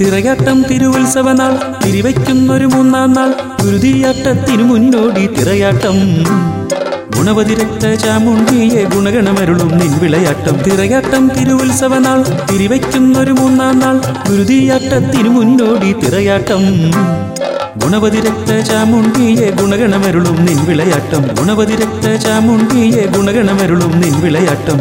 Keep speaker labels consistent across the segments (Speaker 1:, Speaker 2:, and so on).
Speaker 1: തിറയാട്ടം തിരുവുത്സവ നാൾ തിരിവയ്ക്കുന്നൊരു മൂന്നാം നാൾ ഗുരുതിയാട്ടത്തിനു മുന്നോടി തിറയാട്ടം ഗുണവതി രക്ത ചാമുണ്ടിയെ ഗുണഗണമരുളും നിൻ വിളയാട്ടം തിറയാട്ടം തിരുവുത്സവ നാൾ തിരിവയ്ക്കുന്നൊരു മൂന്നാം നാൾ ഗുരുതിയാട്ടത്തിനു മുന്നോടി തിറയാട്ടം ഗുണവതി രക്ത ചാമുണ്ടിയെ ഗുണഗണമരുളും നിൻ വിളയാട്ടം ഗുണവതി രക്ത ചാമുണ്ടിയെ ഗുണഗണമരുളും നിൻ വിളയാട്ടം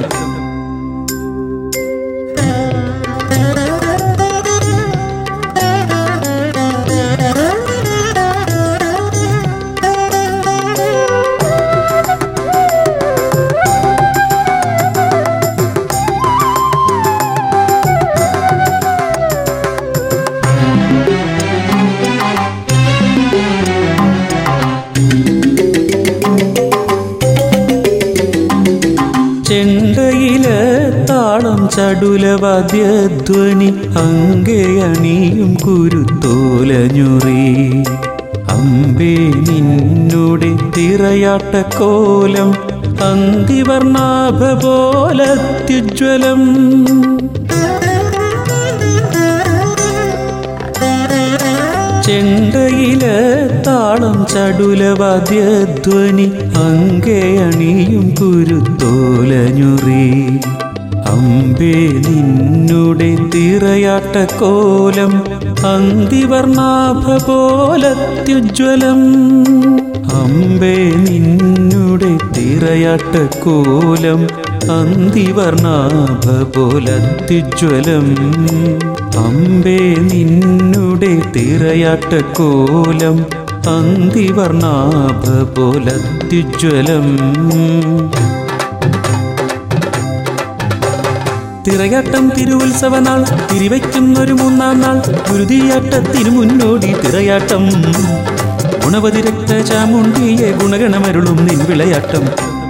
Speaker 1: ചെണ്ടയില് താളം ചടുലവാദ്യധ്വനി അങ്കയണിയും കുരുത്തോലഞ്ഞുറി അമ്പേ നിന്നുടെ തിറയാട്ടക്കോലം അന്തിവർണാഭ പോലത്യുജ്വലം ചെണ്ടയില് താളം ചടുലവാദ്യധ്വനി അങ്കയണിയും കുരുത്തോലഞ്ഞുറി അമ്പേ നിന്നുടെ തിറയാട്ടക്കോലം അന്തിവർണാഭ പോലത്യുജ്വലം അമ്പേ നിന്നുടെ തിറയാട്ടക്കോലം അന്തിവർണാഭ പോലത്യുജ്വലം അമ്പേ നിന്നുടെ തിറയാട്ടക്കോലം അന്തിവർണാഭ പോലത്യുജ്വലം തിറയാട്ടം തിരുവുത്സവ നാൾ തിരിവയ്ക്കുന്നൊരു മൂന്നാം നാൾ ഗുരുതിയാട്ടത്തിനു മുന്നോടി തിറയാട്ടം ഗുണവതി രക്ത ചാമുണ്ടിയെ ഗുണഗണമരുളും നിൻ വിളയാട്ടം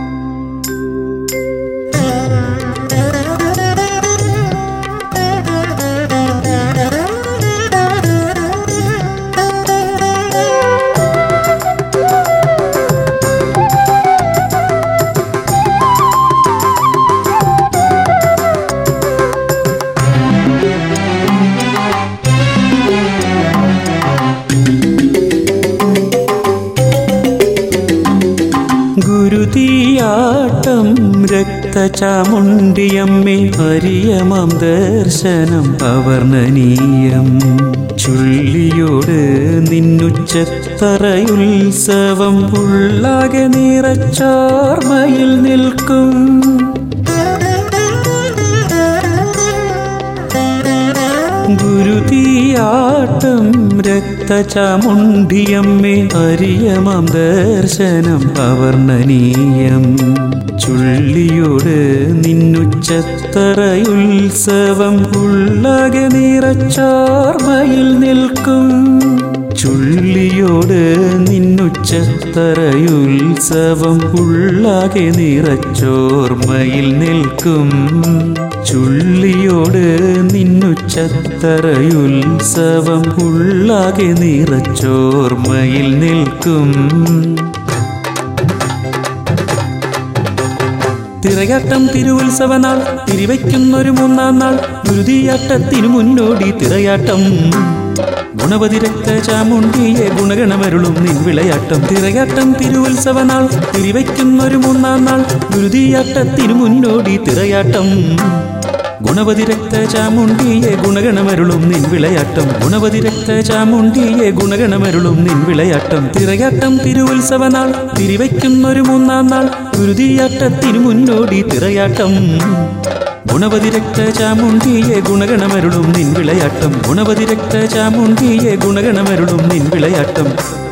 Speaker 1: ഗുരുതിയാട്ടം രക്തചാമുണ്ടിയമ്മേ ഹരിയമാം ദർശനം അവർണനീയം ചുള്ളിയോട് നിന്നുച്ചത്തറയുത്സവം ഉള്ളാകെ നിറച്ചാർമയിൽ നിൽക്കും ഗുരുതിയാട്ടം രക്തചാമുണ്ടിയമ്മേ ഹരിയമാം ദർശനം അവർണനീയം ചുള്ളിയോട് നിന്നുച്ചത്തറയുത്സവം ഉള്ളാകെ നിറച്ചാർമയിൽ നിൽക്കും ചുള്ളിയോട് നിന്നുച്ചത്തറയുത്സവം ഉള്ളാകെ നിറച്ചോർമയിൽ നിൽക്കും ചുള്ളിയോട് നിന്നുച്ചത്തറയുത്സവം ഉള്ളാകെ നിറച്ചോർമയിൽ നിൽക്കും തിറയാട്ടം തിരുവുത്സവ നാൾ തിരിവയ്ക്കുന്നൊരു മൂന്നാം നാൾ ഗുരുതിയാട്ടത്തിനു മുന്നോടി തിറയാട്ടം ഗുണവതി രക്ത ചാമുണ്ടിയെ ഗുണഗണമരുളും നിൻ വിളയാട്ടം തിറയാട്ടം തിരുവുത്സവ നാൾ തിരിവയ്ക്കുന്നൊരു മൂന്നാം നാൾ ഗുരുതിയാട്ടത്തിനു മുന്നോടി തിറയാട്ടം ഗുണവതി രക്ത ചാമുണ്ടിയെ ഗുണഗണമരുളും നിൻ വിളയാട്ടം ഗുണവതി രക്ത ചാമുണ്ടിയെ ഗുണഗണമരുളും നിൻ വിളയാട്ടം തിറയാട്ടം തിരുവുത്സവ നാൾ തിരിവയ്ക്കുന്നൊരു മൂന്നാം നാൾ ഗുരുതിയാട്ടത്തിനു മുന്നോടി തിറയാട്ടം ഗുണവതി രക്ത ചാമുണ്ടിയെ ഗുണഗണമരുളും നിൻ വിളയാട്ടം ഗുണവതി രക്ത ചാമുണ്ടിയെ ഗുണഗണമരുളും നിൻ വിളയാട്ടം